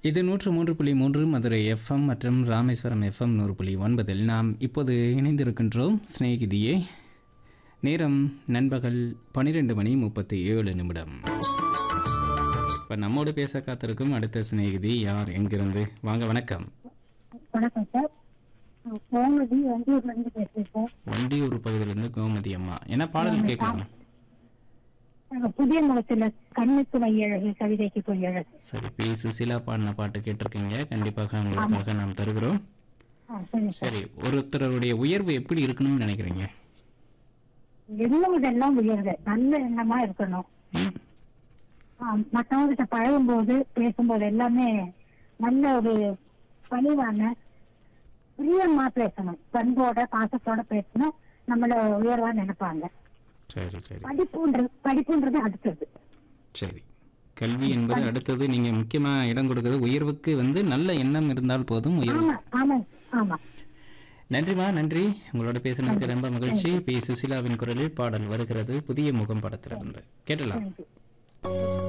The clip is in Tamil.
இது நூற்று மூன்று புள்ளி மூன்று மதுரை எஃப்எம் மற்றும் ராமேஸ்வரம் எஃப்எம் நூறு புள்ளி ஒன்பதில் நாம் இப்போது இணைந்திருக்கின்றோம் சிநேகிதியே நேரம் நண்பகல் பன்னிரெண்டு மணி முப்பத்தி ஏழு நிமிடம் இப்போ நம்மோடு பேச காத்திருக்கும் அடுத்த சிநேகிதி யார் எங்கிருந்து வாங்க வணக்கம் வணக்கம் சார் கோமதி வண்டியூர்ல இருந்து பேசுறேன் சார் வண்டியூர் பகுதியிலிருந்து கோமதி அம்மா என்ன பாடல் கேட்கலாம் நாங்க புதிய முகத்துல கண்ணுக்கு மையழகு கவிதைக்கு பொய்யழகு சரி பி சுசிலா பாடின பாட்டு கேட்டிருக்கீங்க கண்டிப்பாக உங்களுக்காக நாம் தருகிறோம் ஆ சரி சார் சரி ஒருத்தருடைய உயர்வு எப்படி இருக்கணும்னு நினைக்கிறீங்க எண்ணம் உயர்வு நல்ல எண்ணமா இருக்கணும் ம் ஆ, மத்தவங்ககிட்ட பழகும்போது பேசும்போது எல்லாமே நல்ல ஒரு பணிவான பிரியமா பேசணும் பண்போட பாசத்தோட பேசணும் நம்மள உயர்வா நினைப்பாங்க சரி சரி படிப்புன்றது படிப்புன்றது அடுத்தது சரி கல்வி என்பது அடுத்தது நீங்க முக்கியமா இடம் கொடுக்கிறது உயர்வுக்கு வந்து நல்ல எண்ணம் இருந்தால் போதும் உயர்வு ஆமா ஆமா ஆமா நன்றிமா நன்றி உங்களோட பேசுனதுக்கு ரொம்ப மகிழ்ச்சி பி சுசிலாவின் குரலில் பாடல் வருகிறது புதிய முகம் படத்திலிருந்து கேட்டலாம் தேங்க்யூ